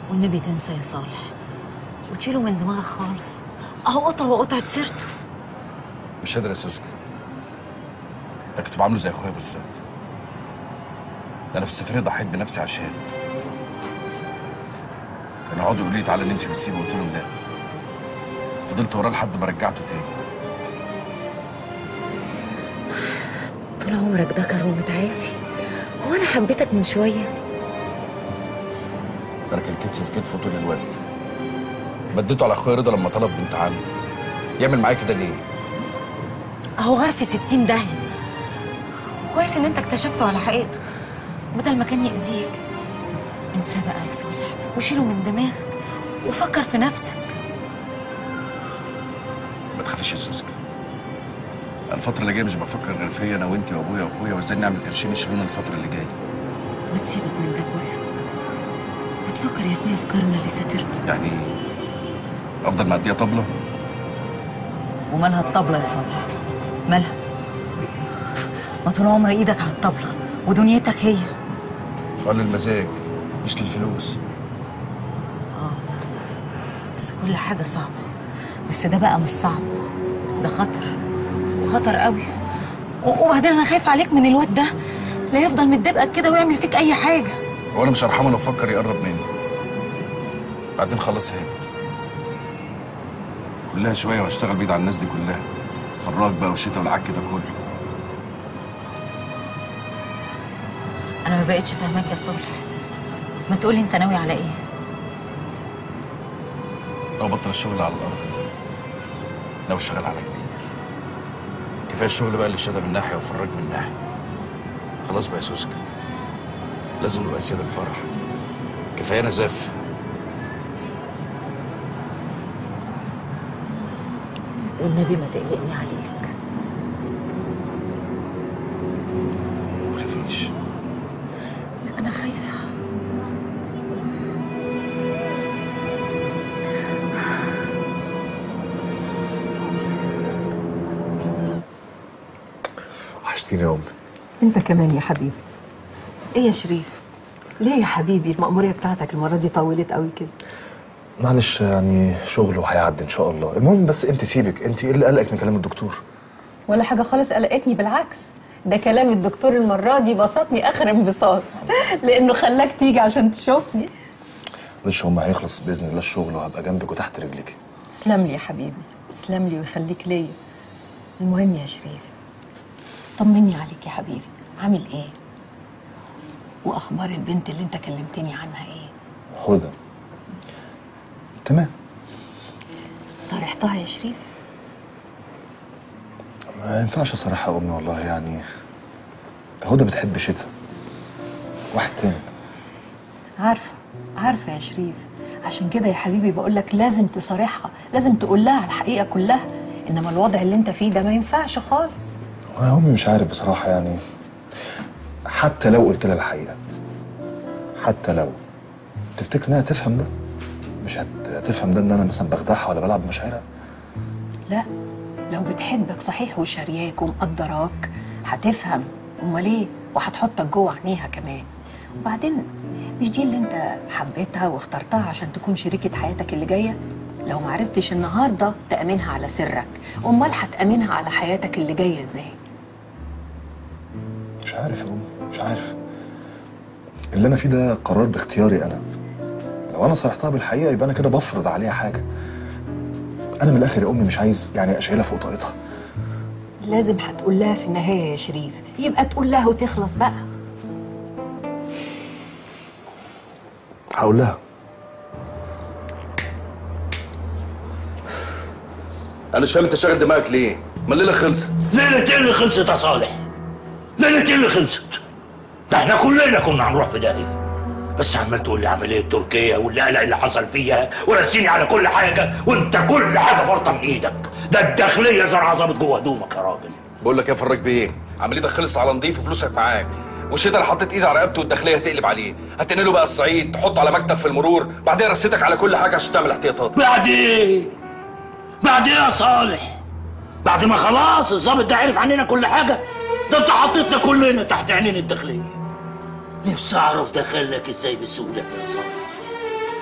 والنبي تنسى يا صالح وتشيله من دماغك خالص اهو قطعه وقطعة سيرته مش قادر يا سوسكا ده كنت بعامله زي اخويا بالظبط ده انا في السفريه ضحيت بنفسي عشان كانوا يقعدوا يقولوا لي تعالى نمشي ونسيبه قلت لهم لا فضلت وراه لحد ما رجعته تاني طول عمرك ذكر ومتعافي هو انا حبيتك من شويه ده انا كان كتفي في كتفه طول الوقت مديته على اخويا رضا لما طلب بنت عمي يعمل معايا كده ليه؟ اهو غرف ستين داهية كويس ان انت اكتشفته على حقيقته بدل ما كان يأذيك انساه بقى يا صالح وشيله من دماغك وفكر في نفسك ما تخافيش يا سوسكا الفترة اللي جاية مش بفكر غير فيا انا وانتي وابويا واخويا وازاي نعمل قرشين يشيلونا الفترة اللي جاية وتسيبك من ده كله وتفكر يا اخويا في كارنا اللي ساترنا يعني افضل معدية طبلة ومالها الطبلة يا صالح مالها ما طول عمر ايدك على الطبلة ودنيتك هي قال للمزاج مش للفلوس بس كل حاجة صعبة بس ده بقى مش صعب ده خطر وخطر قوي و- وبعدين انا خايف عليك من الواد ده لا يفضل متدبقك كده ويعمل فيك اي حاجة هو انا مش هرحمه لو فكر يقرب مني بعدين خلاص هانت كلها شوية وهشتغل بيد على الناس دي كلها فراج بقى وشتا والعك ده كله انا ما بقتش فاهماك يا صالح ما تقولي انت ناوي على ايه لو بطل الشغل على الارض ده لو اشتغل على كبير كفايه الشغل بقى اللي شتا من ناحيه وفراج من ناحيه خلاص بقى يا سوسكا لازم نبقى سياد الفرح كفايه نزاف والنبي ما تقلقني عليك متخافيش لا انا خايفة وحشتيني يا امي انت كمان يا حبيبي ايه يا شريف ليه يا حبيبي المأمورية بتاعتك المرة دي طولت قوي كده معلش يعني شغل وهيعدي ان شاء الله المهم بس انت سيبك انت ايه اللي قلقك من كلام الدكتور ولا حاجة خالص قلقتني بالعكس ده كلام الدكتور المرة دي بسطني آخر انبساط لأنه خلاك تيجي عشان تشوفني معلش هم هيخلص باذن الله الشغل وهبقى جنبك وتحت رجلك تسلم لي يا حبيبي تسلم لي ويخليك ليا المهم يا شريف طمني عليك يا حبيبي عامل ايه واخبار البنت اللي انت كلمتني عنها ايه هدى تمام صارحتها يا شريف ما ينفعش صراحه يا امي والله يعني هدى بتحب شتا واحد تاني عارفه عارفه يا شريف عشان كده يا حبيبي بقول لك لازم تصارحها لازم تقول لها الحقيقه كلها انما الوضع اللي انت فيه ده ما ينفعش خالص يا امي مش عارف بصراحه يعني حتى لو قلت لها الحقيقه حتى لو تفتكر انها تفهم ده مش هت- هتفهم ده ان انا مثلا بخدعها ولا بلعب بمشاعرها لا لو بتحبك صحيح وشارياك ومقدراك هتفهم امال ايه وهتحطك جوه عينيها كمان وبعدين مش دي اللي انت حبيتها واخترتها عشان تكون شريكة حياتك اللي جاية لو معرفتش النهاردة تأمنها على سرك امال هتأمنها على حياتك اللي جاية ازاي مش عارف يا امي مش عارف اللي انا فيه ده قرار باختياري انا لو انا صرحتها بالحقيقه يبقى انا كده بفرض عليها حاجه انا من الاخر يا امي مش عايز يعني اشيلها فوق طاقتها لازم هتقول لها في النهاية يا شريف يبقى تقول لها وتخلص بقى هقول لها انا مش فاهم انت شاغل دماغك ليه؟ ما الليله خلصت ليلة ايه اللي خلصت يا صالح؟ ليلة ايه اللي خلصت؟ ده احنا كلنا كنا هنروح في داهية بس عمال تقول لي عملية تركيا والقلق اللي حصل فيها ورسيني على كل حاجة وانت كل حاجة فرطة من ايدك ده الداخلية زرعة ظابط جوه هدومك يا راجل بقول لك ايه يا فراج بيه عمليتك خلصت على نضيف وفلوسك معاك والشتا اللي حطيت ايدي على رقبته والداخليه هتقلب عليه هتنقله بقى الصعيد تحطه على مكتب في المرور بعدين رسيتك على كل حاجه عشان تعمل احتياطات بعد ايه؟ بعد ايه يا صالح؟ بعد ما خلاص الظابط ده عرف عننا كل حاجة ده انت حطيتنا كلنا تحت عينين الداخلية نفسي اعرف دخلك ازاي بالسهولة دي يا صالح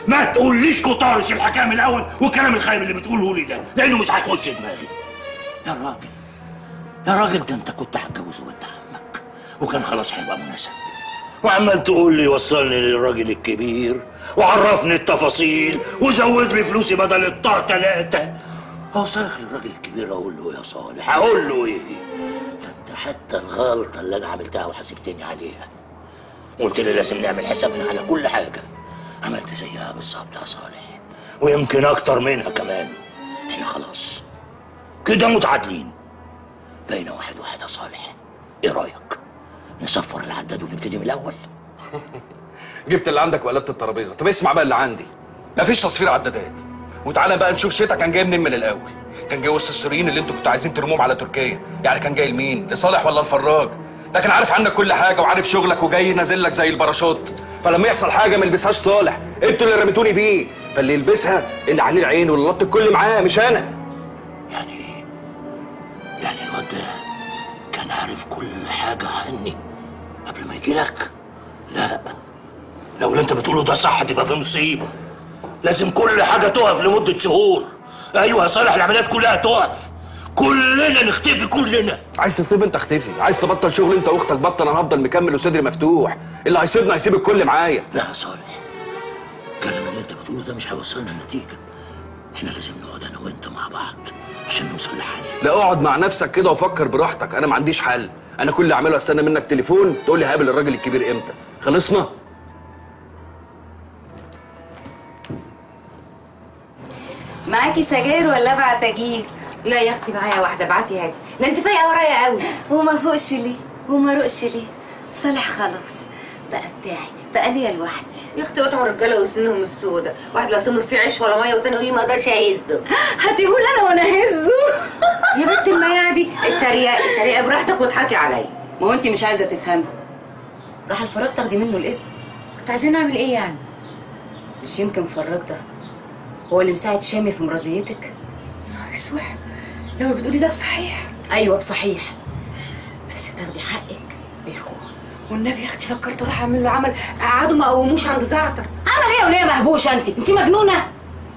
ما تقوليش كطارش الحكام الاول والكلام الخايب اللي بتقوله لي ده لانه مش هيخش دماغي يا راجل يا راجل ده انت كنت هتجوزه بنت عمك وكان خلاص هيبقى مناسب وعمال تقول لي وصلني للراجل الكبير وعرفني التفاصيل وزود لي فلوسي بدل الطاقة ثلاثة اوصلك للراجل الكبير اقول له يا صالح اقول له ايه ده انت حتى الغلطة اللي انا عملتها وحاسبتني عليها قلت لي لازم نعمل حسابنا على كل حاجة عملت زيها بالظبط يا صالح ويمكن اكتر منها كمان احنا خلاص كده متعادلين بين واحد واحد يا صالح ايه رايك نصفر العداد ونبتدي من الاول جبت اللي عندك وقلبت الترابيزه طب اسمع بقى اللي عندي مفيش تصفير عدادات وتعالى بقى نشوف شتا كان جاي منين من الاول كان جاي وسط السوريين اللي انتوا كنتوا عايزين ترموهم على تركيا يعني كان جاي لمين لصالح ولا الفراج ده كان عارف عنك كل حاجه وعارف شغلك وجاي نازل لك زي الباراشوت فلما يحصل حاجه ما يلبسهاش صالح انتوا اللي رميتوني بيه فاللي يلبسها اللي عليه العين واللي لط الكل معاه مش انا يعني ايه يعني الواد ده كان عارف كل حاجه عني قبل ما يجي لك لا لو اللي انت بتقوله ده صح تبقى في مصيبه لازم كل حاجه تقف لمده شهور ايوه يا صالح العمليات كلها تقف كلنا نختفي كلنا عايز تختفي انت اختفي عايز تبطل شغل انت واختك بطل انا هفضل مكمل وصدري مفتوح اللي هيسيبنا هيسيب الكل معايا لا يا صالح الكلام اللي انت بتقوله ده مش هيوصلنا لنتيجه احنا لازم نقعد انا وانت مع بعض عشان نوصل لحل لا اقعد مع نفسك كده وفكر براحتك انا ما عنديش حل انا كل اللي اعمله استنى منك تليفون تقول لي هقابل الراجل الكبير امتى خلصنا معاكي سجاير ولا ابعت اجيب لا يا اختي معايا واحده ابعتي هاتي ده انت فايقه ورايا قوي وما فوقش ليه وما رقش ليه صالح خلاص بقى بتاعي بقى ليا لوحدي يا اختي قطعوا الرجاله وسنهم السودة واحد لا تمر فيه عيش ولا ميه والتاني يقول لي ما اقدرش اهزه هاتيهولي انا وانا هزه يا بنت المياعة دي التريقه التريقه براحتك واضحكي عليا ما هو انت مش عايزه تفهمي راح الفراج تاخدي منه الاسم كنت عايزين نعمل ايه يعني مش يمكن فراج ده هو اللي مساعد شامي في مرازيتك نهار اسود لو اللي بتقولي ده صحيح ايوه بصحيح بس تاخدي حقك بالكون والنبي يا اختي فكرت اروح اعمل له عمل قعدوا ما قوموش عند زعتر عمل ايه يا وليه مهبوشه انت انت مجنونه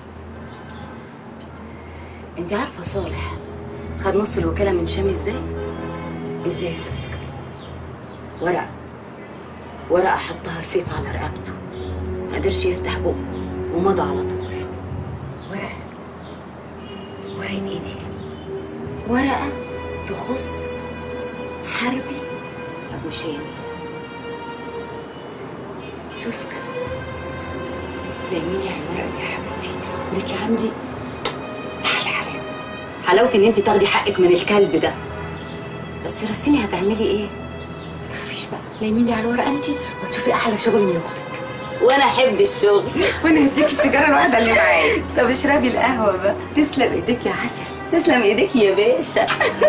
انت عارفه صالح خد نص الوكاله من شامي ازاي ازاي يا سوسك ورقه ورقه حطها سيف على رقبته ما قدرش يفتح بقه ومضى على طول ورقه ورقه ايه دي ورقه تخص حربي ابو شامي سوسك لميني على الورقه دي يا حبيبتي وليكي عندي احلى حلاوه حلاوتي ان انت تاخدي حقك من الكلب ده بس رسيني هتعملي ايه ما تخافيش بقى لميني على الورقه انت وتشوفي احلى شغل من اختك وانا احب الشغل وانا هديك السيجاره الواحده اللي معايا طب اشربي القهوه بقى تسلم ايديك يا عسل تسلم ايديك يا باشا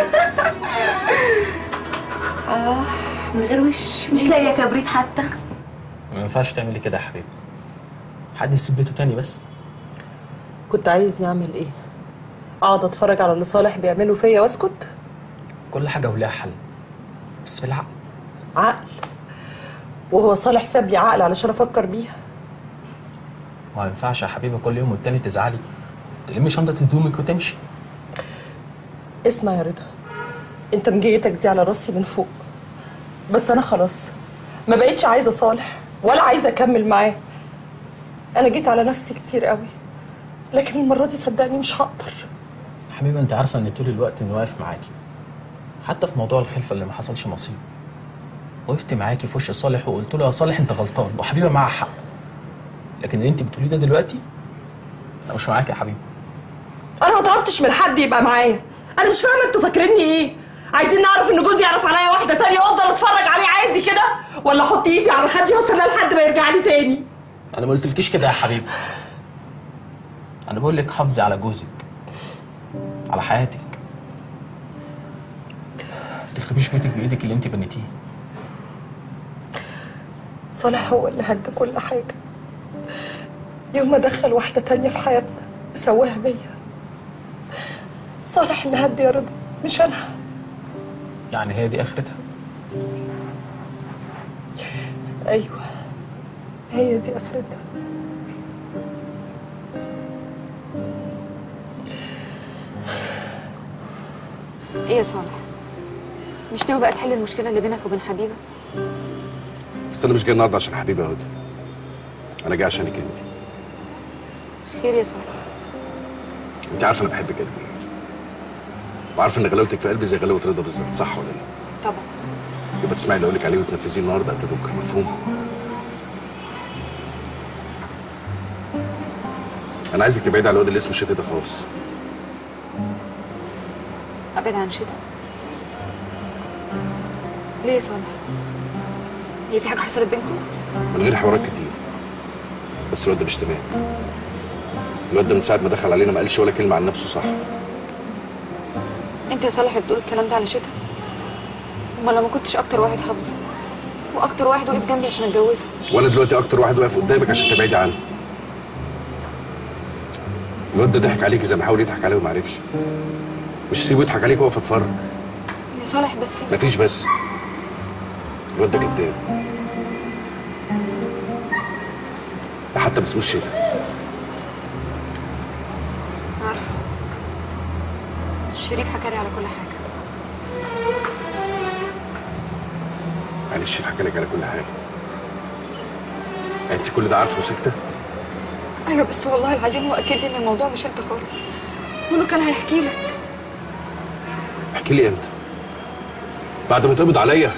اه من غير وش مش لاقيه كبريت حتى ما ينفعش تعملي كده يا حبيبي حد يسيب بيته تاني بس كنت عايزني اعمل ايه اقعد اتفرج على اللي صالح بيعمله فيا واسكت كل حاجة ولها حل بس بالعقل عقل وهو صالح ساب لي عقل علشان افكر بيها ما ينفعش يا حبيبي كل يوم والتاني تزعلي تلمي شنطة هدومك وتمشي اسمع يا رضا انت مجيتك دي على راسي من فوق بس انا خلاص ما بقتش عايزه صالح ولا عايزه اكمل معاه انا جيت على نفسي كتير قوي لكن المره دي صدقني مش هقدر حبيبي انت عارفة ان طول الوقت اني واقف معاكي حتى في موضوع الخلفة اللي ما حصلش نصيب وقفت معاكي في وش صالح وقلت له يا صالح انت غلطان وحبيبه معاها حق لكن اللي انت بتقوليه ده دلوقتي انا مش معاك يا حبيبي انا ما طلبتش من حد يبقى معايا انا مش فاهمه انتوا فاكريني ايه عايزين نعرف ان جوزي يعرف عليا واحده تانية وافضل اتفرج عليه عادي كده ولا احط ايدي على خدي واستنى لحد ما يرجع لي تاني انا ما قلتلكيش كده يا حبيبي انا بقول لك حافظي على جوزك على حياتك ما تخربيش بيتك بايدك اللي انت بنيتيه صالح هو اللي هد كل حاجه يوم ما دخل واحده تانية في حياتنا وسواها بيا صالح اللي هد يا رضا مش انا يعني هي دي اخرتها ايوه هي دي اخرتها ايه يا صالح مش ناوي بقى تحل المشكله اللي بينك وبين حبيبه بس انا مش جاي النهارده عشان حبيبي يا هدى انا جاي عشانك انت خير يا صالح انت عارفه انا بحبك قد ايه وعارفه ان غلاوتك في قلبي زي غلاوه رضا بالظبط صح ولا لا طبعا يبقى تسمعي اللي اقول لك عليه وتنفذيه النهارده قبل بكره مفهوم انا عايزك تبعدي على الواد اللي اسمه شتا ده خالص ابعد عن شتا ليه يا صالح هي في حاجه حصلت بينكم من غير حوارات كتير بس الواد ده مش تمام الواد ده من ساعه ما دخل علينا ما قالش ولا كلمه عن نفسه صح انت يا صالح اللي بتقول الكلام ده على شتا امال لو ما كنتش اكتر واحد حافظه واكتر واحد وقف جنبي عشان اتجوزه وانا دلوقتي اكتر واحد واقف قدامك عشان تبعدي عنه الواد ده ضحك عليكي زي ما حاول يضحك عليه وما عرفش مش سيبه يضحك عليك واقف اتفرج يا صالح بس مفيش بس الواد ده كداب ده حتى ما اسموش شتا عارفه شريف حكى لي على كل حاجه يعني الشيف حكى لك على كل حاجه يعني انت كل ده عارفه وساكته ايوه بس والله العظيم هو اكد لي ان الموضوع مش انت خالص وانه كان هيحكي لك احكي لي امتى بعد ما تقبض عليا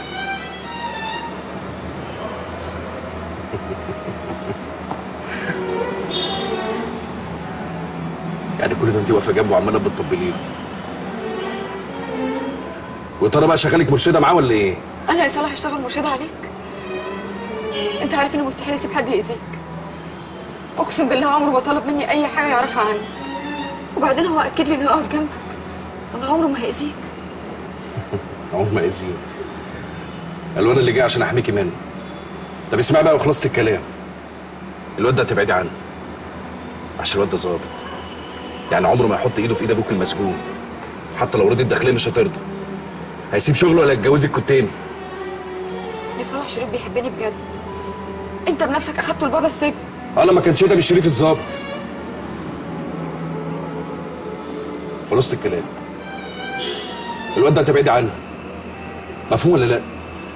يعني كل ده انت واقفه جنبه وعماله بتطبلي له ويا ترى بقى شغالك مرشده معاه ولا ايه؟ انا يا صالح اشتغل مرشده عليك انت عارف ان مستحيل اسيب حد يأذيك اقسم بالله عمره ما طلب مني اي حاجه يعرفها عني وبعدين هو اكد لي انه يقف جنبك وانه عمره ما هيأذيك عمر ما يأذيني قالوا انا اللي جاي عشان احميكي منه طب اسمع بقى وخلصت الكلام الواد ده هتبعدي عنه عشان الواد ده ظابط يعني عمره ما يحط ايده في ايد ابوك المسجون حتى لو رضي الداخليه مش هترضى هيسيب شغله ولا يتجوزك كتاني يا صالح شريف بيحبني بجد انت بنفسك اخدته لبابا السجن انا ما كانش ده بالشريف الظابط خلصت الكلام الواد ده هتبعدي عنه مفهوم ولا لا؟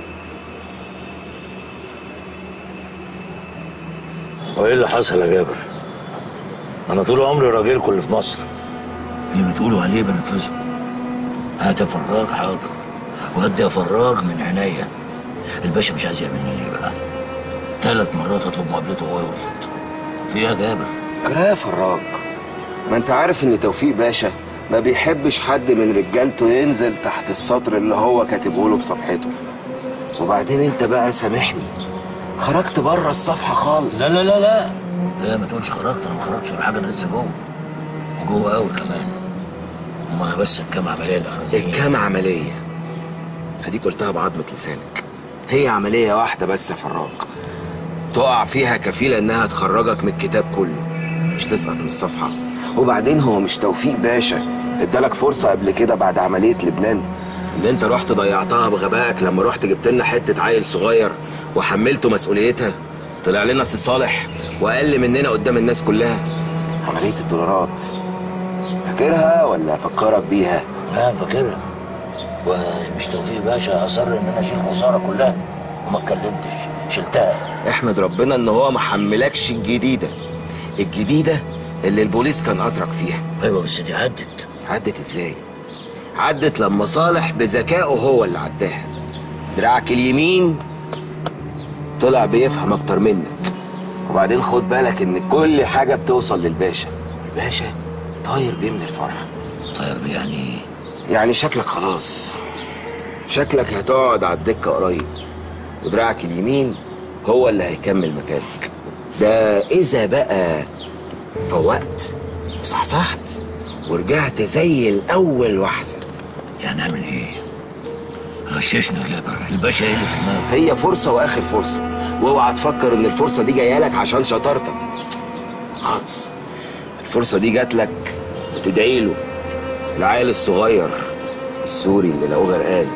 هو ايه اللي حصل يا جابر؟ انا طول عمري راجلكم اللي في مصر اللي بتقولوا عليه بنفذه هات يا فراج حاضر وهدي يا فراج من عينيا الباشا مش عايز يعمل لي بقى ثلاث مرات اطلب مقابلته وهو يرفض في ايه يا جابر؟ كفايه يا فراج ما انت عارف ان توفيق باشا ما بيحبش حد من رجالته ينزل تحت السطر اللي هو كاتبه له في صفحته وبعدين انت بقى سامحني خرجت بره الصفحه خالص لا لا لا لا لا ما تقولش خرجت انا ما خرجتش ولا حاجه انا لسه جوه وجوه قوي كمان ما بس الكام عمليه الاخرانيه الكام عمليه اديك قلتها بعضمه لسانك هي عمليه واحده بس يا فراج تقع فيها كفيله انها تخرجك من الكتاب كله مش تسقط من الصفحه وبعدين هو مش توفيق باشا ادالك فرصه قبل كده بعد عمليه لبنان اللي انت رحت ضيعتها بغبائك لما رحت جبت لنا حته عيل صغير وحملته مسؤوليتها طلع لنا سي صالح واقل مننا قدام الناس كلها عمليه الدولارات فاكرها ولا افكرك بيها لا فاكرها ومش توفيق باشا اصر ان انا اشيل الخساره كلها وما اتكلمتش شلتها احمد ربنا ان هو ما حملكش الجديده الجديده اللي البوليس كان اترك فيها ايوه بس دي عدت عدت ازاي عدت لما صالح بذكائه هو اللي عداها دراعك اليمين طلع بيفهم اكتر منك وبعدين خد بالك ان كل حاجه بتوصل للباشا الباشا طاير بيه من الفرحه طاير بيه يعني ايه يعني شكلك خلاص شكلك هتقعد على الدكه قريب ودراعك اليمين هو اللي هيكمل مكانك ده اذا بقى فوقت وصحصحت ورجعت زي الاول واحسن يعني اعمل ايه غششنا يا جابر الباشا ايه اللي في دماغه هي فرصه واخر فرصه واوعى تفكر ان الفرصه دي جايه لك عشان شطارتك خالص الفرصه دي جات لك وتدعي له العيل الصغير السوري اللي لقوه غرقان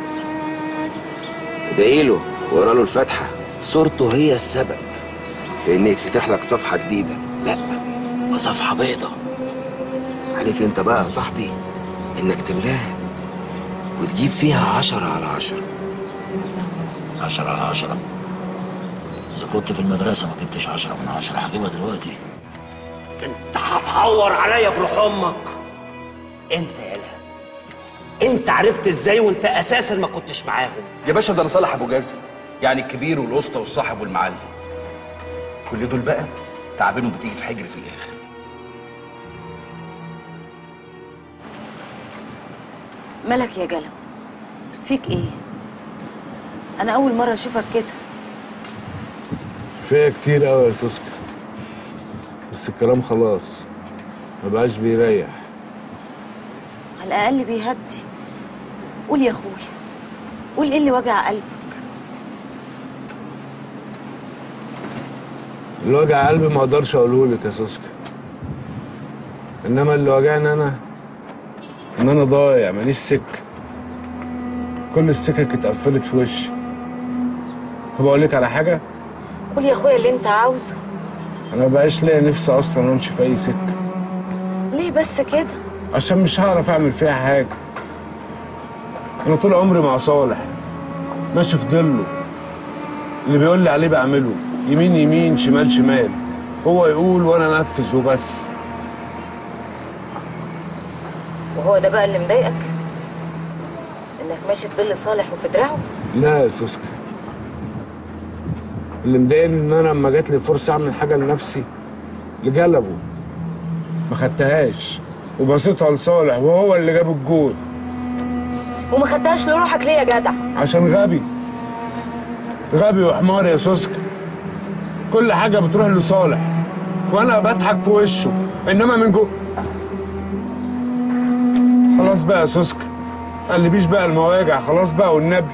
ادعي له واقرا له الفاتحه صورته هي السبب في ان يتفتح لك صفحه جديده لا صفحه بيضه عليك انت بقى يا صاحبي انك تملاها وتجيب فيها عشرة على عشرة عشرة على عشرة إذا كنت في المدرسة ما جبتش عشرة من عشرة هجيبها دلوقتي انت هتحور عليا بروح امك انت يالا انت عرفت ازاي وانت اساسا ما كنتش معاهم يا باشا ده انا صالح ابو جازم يعني الكبير والاسطى والصاحب والمعلم كل دول بقى تعبانهم بتيجي في حجر في الاخر مالك يا جلم فيك ايه انا اول مره اشوفك كده فيها كتير قوي يا سوسكا بس الكلام خلاص ما بقاش بيريح على الاقل بيهدي قول يا اخويا قول ايه اللي وجع قلبك اللي وجع قلبي ما اقدرش اقوله لك يا سوسكا انما اللي وجعني انا ان انا ضايع ماليش سكه كل السكك اتقفلت في وشي طب اقول لك على حاجه قول يا اخويا اللي انت عاوزه انا ما بقاش ليا نفسي اصلا امشي في اي سكه ليه بس كده عشان مش هعرف اعمل فيها حاجه انا طول عمري مع صالح ماشي في ظله اللي بيقول لي عليه بعمله يمين يمين شمال شمال هو يقول وانا انفذ وبس وهو ده بقى اللي مضايقك انك ماشي في ظل صالح وفي دراعه لا يا سوسكا اللي مضايقني ان انا لما جات لي فرصه اعمل حاجه لنفسي لجلبه ما خدتهاش وبصيتها لصالح وهو اللي جاب الجول وما خدتهاش لروحك ليه يا جدع عشان غبي غبي وحمار يا سوسكا كل حاجه بتروح لصالح وانا بضحك في وشه انما من جوه خلاص بقى يا سوسكا قلبيش بقى المواجع خلاص بقى والنبي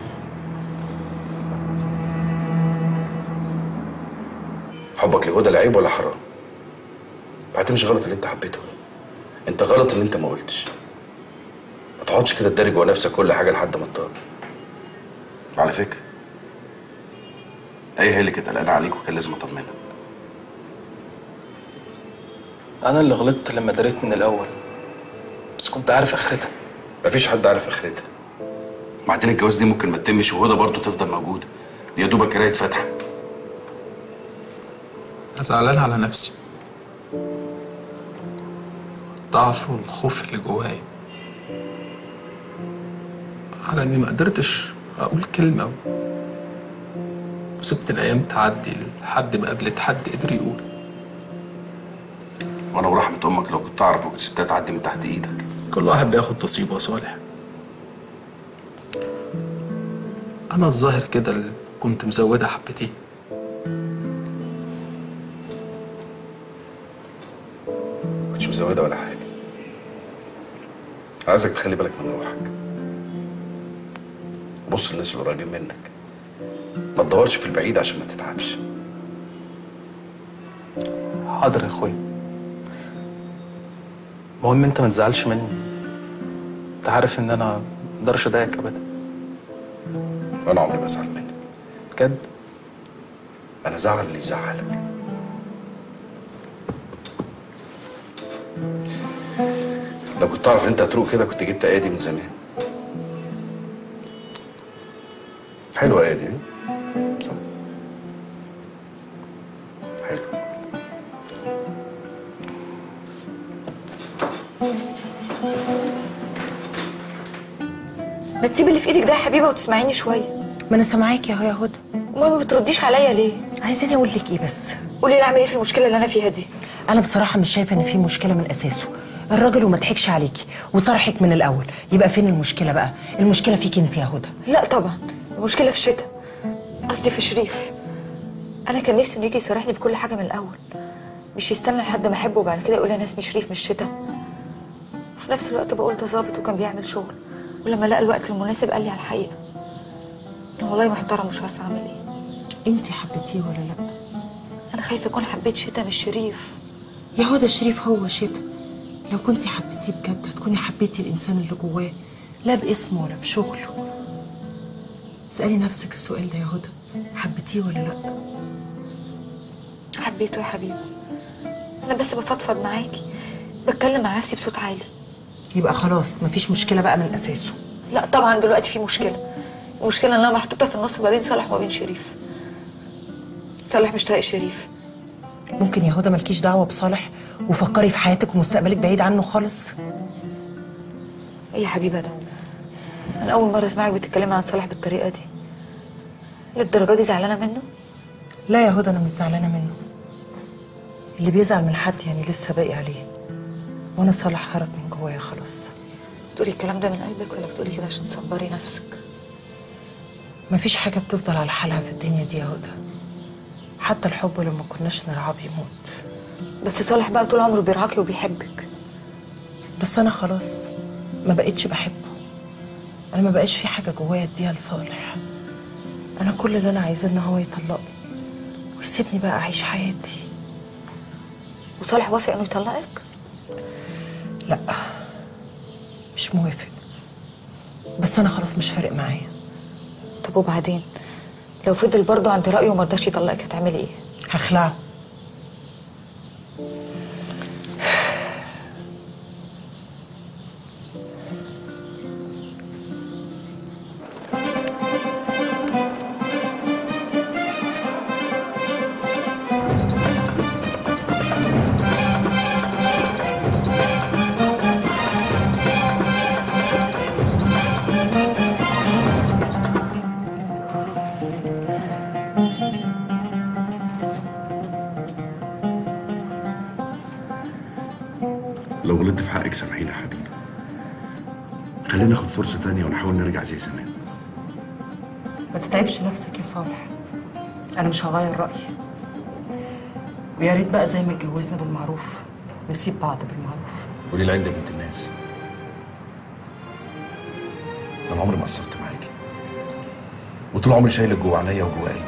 حبك لهدى العيب ولا حرام بعدين مش غلط اللي انت حبيته انت غلط اللي انت ما قلتش ما تقعدش كده تداري جوا نفسك كل حاجه لحد ما تطار على فكره هي هي اللي كانت قلقانه عليك وكان لازم اطمنها انا اللي غلطت لما دريت من الاول بس كنت عارف اخرتها مفيش حد عارف اخرتها وبعدين الجواز دي ممكن ما تتمش وهدى برضه تفضل موجوده دي يا دوبك قرايه فاتحه انا زعلان على نفسي الضعف والخوف اللي جوايا على اني ما قدرتش اقول كلمه وسبت الايام تعدي لحد ما قابلت حد قدر يقول وانا ورحمه امك لو كنت اعرف كنت سبتها تعدي من تحت ايدك كل واحد بياخد نصيبه يا صالح انا الظاهر كده اللي كنت مزودها حبتين كنتش مزودة ولا حاجة عايزك تخلي بالك من روحك بص للناس اللي قريبين منك ما تدورش في البعيد عشان ما تتعبش حاضر يا اخويا المهم انت ما تزعلش مني انت عارف ان انا ما اقدرش اضايقك ابدا انا عمري ما ازعل منك بجد انا زعل اللي يزعلك لو كنت اعرف ان انت هتروق كده كنت جبت ايادي من زمان حلوه ايادي ها؟ صح حلو ما تسيبي اللي في ايدك ده يا حبيبه وتسمعيني شويه ما انا سامعاكي اهو يا هدى امال ما بترديش عليا ليه عايزاني اقول لك ايه بس قولي لي اعمل ايه في المشكله اللي انا فيها دي انا بصراحه مش شايفه ان في مشكله من اساسه الراجل وما ضحكش عليكي وصرحك من الاول يبقى فين المشكله بقى المشكله فيك انت يا هدى لا طبعا المشكله في شتا قصدي في شريف انا كان نفسي انه يجي يصارحني بكل حاجه من الاول مش يستنى لحد ما احبه وبعد كده يقول انا اسمي شريف مش شتا وفي نفس الوقت بقول ده ظابط وكان بيعمل شغل ولما لقى الوقت المناسب قال لي على الحقيقه أنا والله محتاره مش عارفه اعمل ايه انت حبيتيه ولا لا انا خايفه اكون حبيت شتا مش شريف يا هدى شريف هو شتا لو كنتي حبيتيه بجد هتكوني حبيتي الانسان اللي جواه لا باسمه ولا بشغله اسالي نفسك السؤال ده يا هدى حبيتيه ولا لا حبيته يا حبيبي انا بس بفضفض معاكي بتكلم مع نفسي بصوت عالي يبقى خلاص مفيش مشكله بقى من اساسه لا طبعا دلوقتي في مشكله المشكله ان انا محطوطه في النص ما بين صالح وما بين شريف صالح مش طايق شريف ممكن يا هدى مالكيش دعوه بصالح وفكري في حياتك ومستقبلك بعيد عنه خالص ايه يا حبيبه ده انا اول مره اسمعك بتتكلمي عن صالح بالطريقه دي للدرجه دي زعلانه منه لا يا هدى انا مش زعلانه منه اللي بيزعل من حد يعني لسه باقي عليه وانا صالح خرج من جوايا خلاص بتقولي الكلام ده من قلبك ولا بتقولي كده عشان تصبري نفسك مفيش حاجه بتفضل على حالها في الدنيا دي يا هدى حتى الحب لما كناش نرعاه بيموت بس صالح بقى طول عمره بيرعاكي وبيحبك بس انا خلاص ما بقتش بحبه انا ما بقاش في حاجه جوايا اديها لصالح انا كل اللي انا عايزاه ان هو يطلقني ويسيبني بقى اعيش حياتي وصالح وافق انه يطلقك لا مش موافق بس انا خلاص مش فارق معايا طب وبعدين لو فضل برضه عند رايه وما رضاش يطلقك هتعملي ايه هخلعه لو غلطت في حقك سامحيني يا حبيبي خلينا ناخد فرصة تانية ونحاول نرجع زي زمان ما تتعبش نفسك يا صالح انا مش هغير رايي ويا ريت بقى زي ما اتجوزنا بالمعروف نسيب بعض بالمعروف قولي لي عندي بنت الناس ده انا عمري ما قصرت معاكي وطول عمري شايلك جوه عينيا وجوه قلبي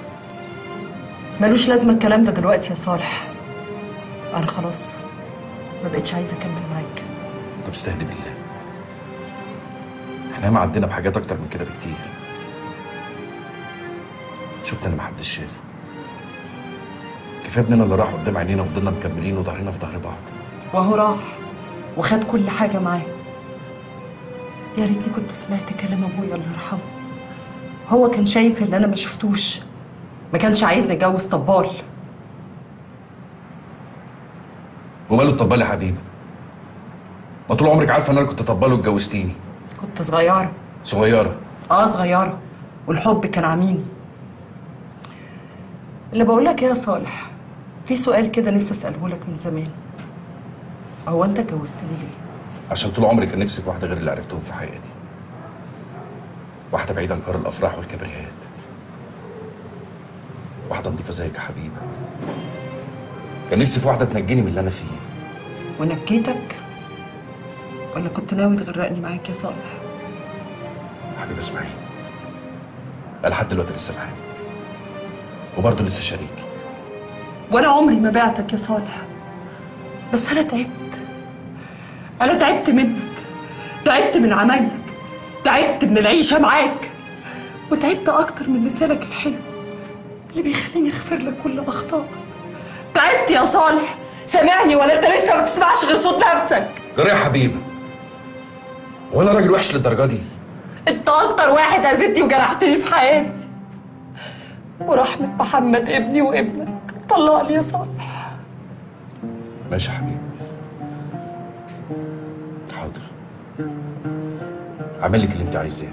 ملوش لازمه الكلام ده دلوقتي يا صالح انا خلاص ما بقتش عايزه اكمل معاك طب استهدي بالله احنا ما عدينا بحاجات اكتر من كده بكتير شفنا اللي محدش شافه كفايه ابننا اللي راح قدام عينينا وفضلنا مكملين وظهرنا في ظهر بعض وهو راح وخد كل حاجه معاه يا ريتني كنت سمعت كلام ابويا الله يرحمه هو كان شايف اللي انا ما شفتوش ما كانش عايزني اتجوز طبال وماله الطبال يا حبيبي ما طول عمرك عارفه ان انا كنت طبال واتجوزتيني كنت صغيره صغيره اه صغيره والحب كان عميني اللي بقول لك يا صالح في سؤال كده نفسي اساله لك من زمان هو انت اتجوزتني ليه عشان طول عمري كان نفسي في واحده غير اللي عرفتهم في حياتي واحده بعيده عن كار الافراح والكبريات واحده نظيفه زيك يا حبيبه كان نفسي في واحده تنجيني من اللي انا فيه ونجيتك ولا كنت ناوي تغرقني معاك يا صالح حبيبه اسمعيني أنا لحد دلوقتي لسه بحبك وبرضه لسه شريكي وانا عمري ما بعتك يا صالح بس انا تعبت انا تعبت منك تعبت من عمايلك تعبت من العيشه معاك وتعبت اكتر من لسانك الحلو اللي بيخليني اغفر لك كل اخطائك تعبت يا صالح سامعني ولا انت لسه ما بتسمعش غير صوت نفسك جرى يا حبيبه وانا راجل وحش للدرجه دي انت اكتر واحد اذيتني وجرحتني في حياتي ورحمة محمد ابني وابنك طلقني يا صالح ماشي يا حبيبي حاضر اعمل لك اللي انت عايزاه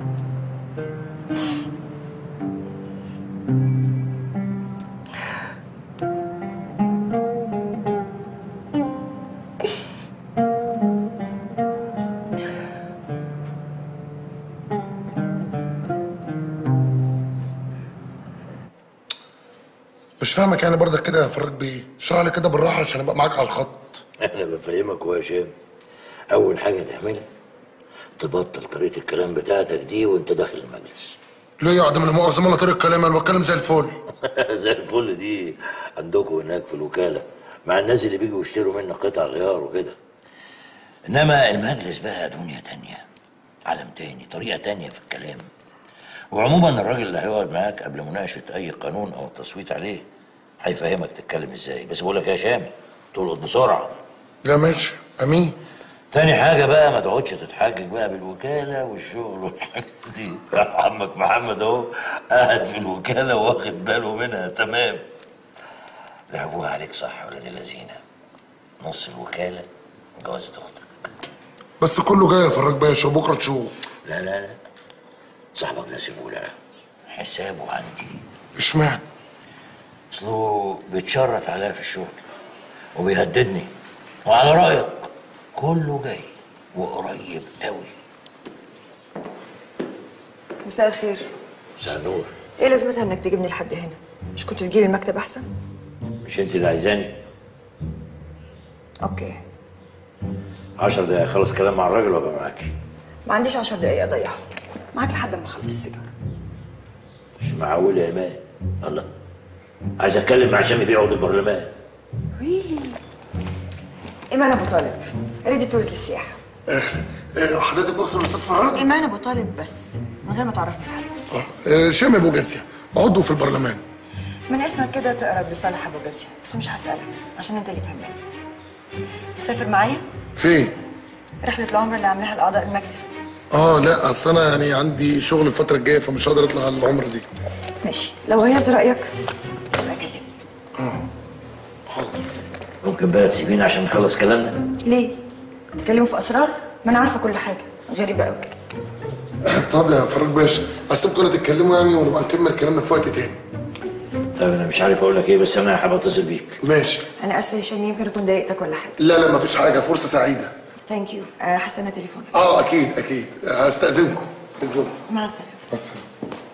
مش فاهمك يعني برضك كده يا فرج بيه اشرح لي كده بالراحه عشان ابقى معاك على الخط انا بفهمك هو يا هشام اول حاجه تعملها تبطل طريقه الكلام بتاعتك دي وانت داخل المجلس ليه يا عدم المؤاخذه ما انا طريق كلام انا بتكلم زي الفل زي الفل دي عندكم هناك في الوكاله مع الناس اللي بيجوا يشتروا منك قطع غيار وكده انما المجلس بقى دنيا تانية عالم تاني طريقه تانية في الكلام وعموما الراجل اللي هيقعد معاك قبل مناقشه اي قانون او التصويت عليه هيفهمك تتكلم ازاي بس بقول لك يا هشام تلقط بسرعه لا ماشي امين تاني حاجة بقى ما تقعدش تتحجج بقى بالوكالة والشغل والحاجات دي عمك محمد اهو قاعد في الوكالة واخد باله منها تمام لعبوها عليك صح ولاد اللذينة نص الوكالة جوازة أختك بس كله جاي يا فراج باشا وبكره تشوف لا لا لا صاحبك ده سيبه لا حسابه عندي اشمعنى؟ اصله بيتشرط عليا في الشغل وبيهددني وعلى رأيك كله جاي وقريب قوي مساء الخير مساء النور ايه لازمتها انك تجيبني لحد هنا مش كنت تجيلي المكتب احسن مش انت اللي عايزاني اوكي 10 دقايق خلص كلام مع الراجل وابقى معاكي ما عنديش عشر دقايق اضيعهم معاك لحد ما اخلص السيجاره مش معقول يا ايمان الله عايز اتكلم مع هشام يبيع عقد البرلمان ريلي ايمان ابو طالب ريدي تورز للسياحه إيه، حضرتك اخت الاستاذ فراج؟ ايمان ابو طالب بس من غير ما تعرفني حد إيه، هشام ابو جاسية عضو في البرلمان من اسمك كده تقرب لصالح ابو جاسية بس مش هسالك عشان انت اللي تهمني مسافر معايا فين؟ رحله العمر اللي عاملاها لاعضاء المجلس اه لا اصل انا يعني عندي شغل الفتره الجايه فمش هقدر اطلع على العمره دي ماشي لو غيرت رايك يبقى كلمني ممكن بقى تسيبيني عشان نخلص كلامنا ليه تتكلموا في اسرار ما انا عارفه كل حاجه غريبه قوي طب يا فراج باشا اسيبكم كنا تتكلموا يعني ونبقى نكمل كلامنا في وقت تاني طيب انا مش عارف اقول لك ايه بس انا حابب اتصل بيك ماشي انا اسفه يا هشام يمكن اكون ضايقتك ولا حاجه لا لا مفيش حاجه فرصه سعيده ثانك يو هستنى تليفونك اه اكيد اكيد هستاذنكم استاذنكم مع السلامه مع السلامه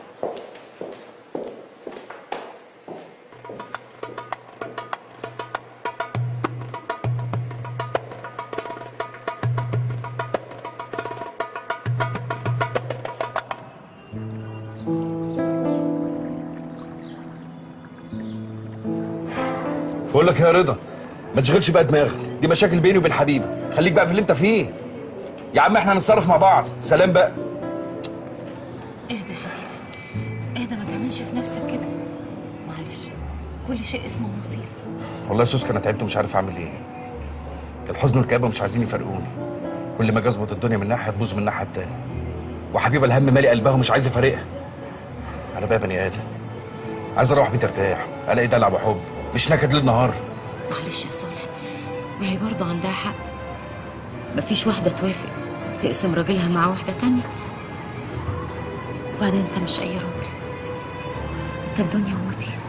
بقول لك يا رضا ما تشغلش بقى دماغك دي مشاكل بيني وبين حبيبه خليك بقى في اللي انت فيه يا عم احنا هنتصرف مع بعض سلام بقى اهدى يا حبيبي اهدى ما تعملش في نفسك كده معلش كل شيء اسمه نصيب والله يا سوسكا انا تعبت ومش عارف اعمل ايه الحزن والكآبه مش عايزين يفرقوني كل ما اجي اظبط الدنيا من ناحيه تبوظ من الناحيه التانيه وحبيبه الهم مالي قلبها ومش عايز يفارقها انا بقى بني ادم عايز اروح بيت ارتاح الاقي دلع وحب مش نكد ليل نهار معلش يا صالح ما هي برضه عندها حق مفيش واحدة توافق تقسم راجلها مع واحدة تانية وبعدين انت مش أي راجل انت الدنيا وما فيها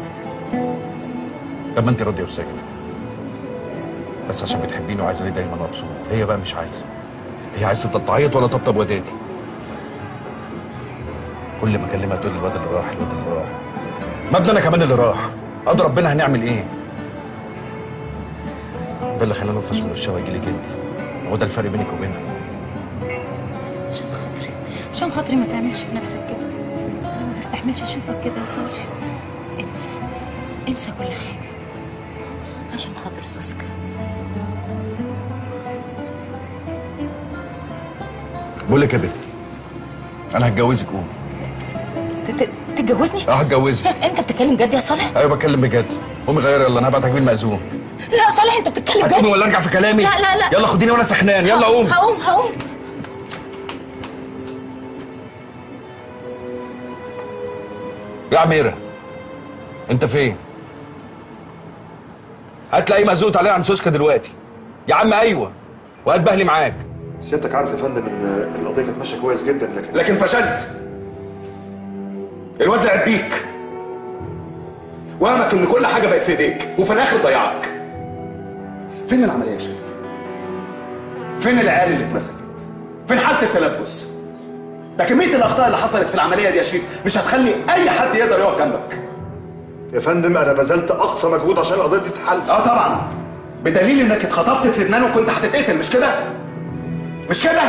طب ما انت راضيه وساكته بس عشان بتحبيني وعايزاني دايما مبسوط هي بقى مش عايزه هي عايزه تفضل تعيط وانا طبطب ودادي كل ما اكلمها تقول لي الواد اللي راح الواد اللي راح ما ابني انا كمان اللي راح قدر ربنا هنعمل ايه ده اللي خلاني اطفش من وشها واجي لك انت هو ده الفرق بينك وبينها عشان خاطري عشان خاطري ما تعملش في نفسك كده انا ما بستحملش اشوفك كده يا صالح انسى انسى كل حاجة عشان خاطر سوسكا بقول لك يا بنت انا هتجوزك قوم ت- ت- تتجوزني؟ اه هتجوزك انت بتتكلم جد يا صالح؟ ايوه بتكلم بجد قومي غيري يلا انا هبعتك بيه المأذون لا يا صالح انت بتتكلم جد هتقومي ولا ارجع في كلامي لا لا لا يلا خديني وانا سخنان يلا قوم هقوم هقوم يا عميرة انت فين؟ هات لي اي مزوت عليها عن سوسكا دلوقتي يا عم ايوه وهات بهلي معاك سيادتك عارف يا فندم ان القضيه كانت ماشيه كويس جدا لكن لكن فشلت الواد لعب بيك وهمك ان كل حاجه بقت في ايديك وفي الاخر ضيعك فين العمليه يا شريف فين العيال اللي اتمسكت فين حاله التلبس ده كميه الاخطاء اللي حصلت في العمليه دي يا شريف مش هتخلي اي حد يقدر يقف جنبك يا فندم انا بذلت اقصى مجهود عشان القضيه دي تتحل اه طبعا بدليل انك اتخطفت في لبنان وكنت هتتقتل مش كده مش كده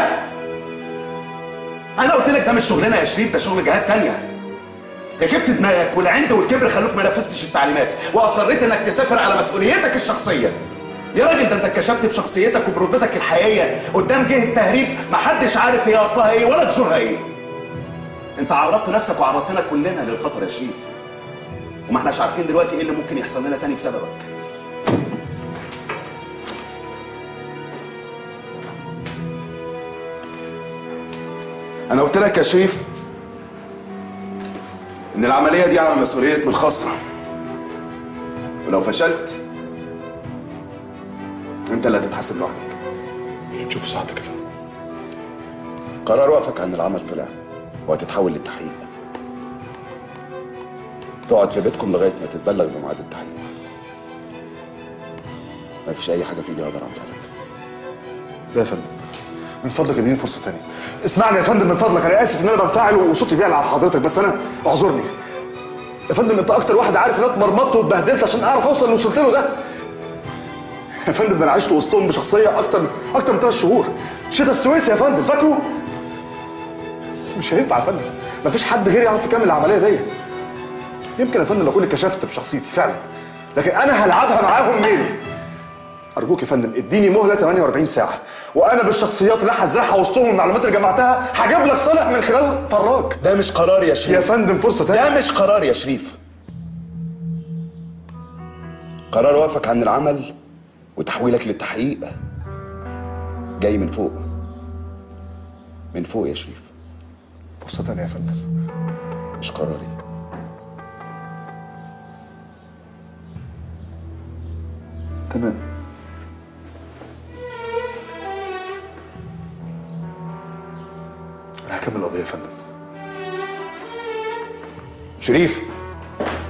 انا قلت لك ده مش شغلنا يا شريف ده شغل جهات تانية ركبت دماغك والعند والكبر خلوك ما نفذتش التعليمات واصريت انك تسافر على مسؤوليتك الشخصيه يا راجل ده انت اتكشفت بشخصيتك وبرتبتك الحقيقيه قدام جهه تهريب محدش عارف هي اصلها ايه ولا جذورها ايه انت عرضت نفسك وعرضتنا كلنا للخطر يا شريف وما احناش عارفين دلوقتي ايه اللي ممكن يحصل لنا تاني بسببك انا قلت لك يا شريف ان العمليه دي على مسؤوليه من خاصه ولو فشلت انت اللي هتتحاسب لوحدك شوف ساعتك يا فندم قرار وقفك عن العمل طلع وهتتحول للتحقيق تقعد في بيتكم لغايه ما تتبلغ بميعاد التحقيق ما فيش اي حاجه في ايدي اقدر اعملها لك لا يا فندم من فضلك اديني فرصه ثانيه اسمعني يا فندم من فضلك انا اسف ان انا بنفعل وصوتي بيعلى على حضرتك بس انا اعذرني يا فندم انت اكتر واحد عارف ان انا اتمرمطت واتبهدلت عشان اعرف اوصل اللي وصلت له ده يا فندم ده انا عشت وسطهم بشخصيه اكتر اكتر من ثلاث شهور شتا السويسي يا فندم فاكره مش هينفع يا فندم مفيش حد غيري يعرف يكمل العمليه دي يمكن يا فندم لو كنت كشفت بشخصيتي فعلا لكن انا هلعبها معاهم ميري ارجوك يا فندم اديني مهله 48 ساعه وانا بالشخصيات اللي أنا هزرعها وسطهم المعلومات اللي جمعتها هجيب لك صالح من خلال فراج ده مش قرار يا شريف يا فندم فرصه تانية ده مش قرار يا شريف قرار وقفك عن العمل وتحويلك للتحقيق جاي من فوق من فوق يا شريف فرصه تانية يا فندم مش قراري تمام انا هكمل القضيه يا فندم شريف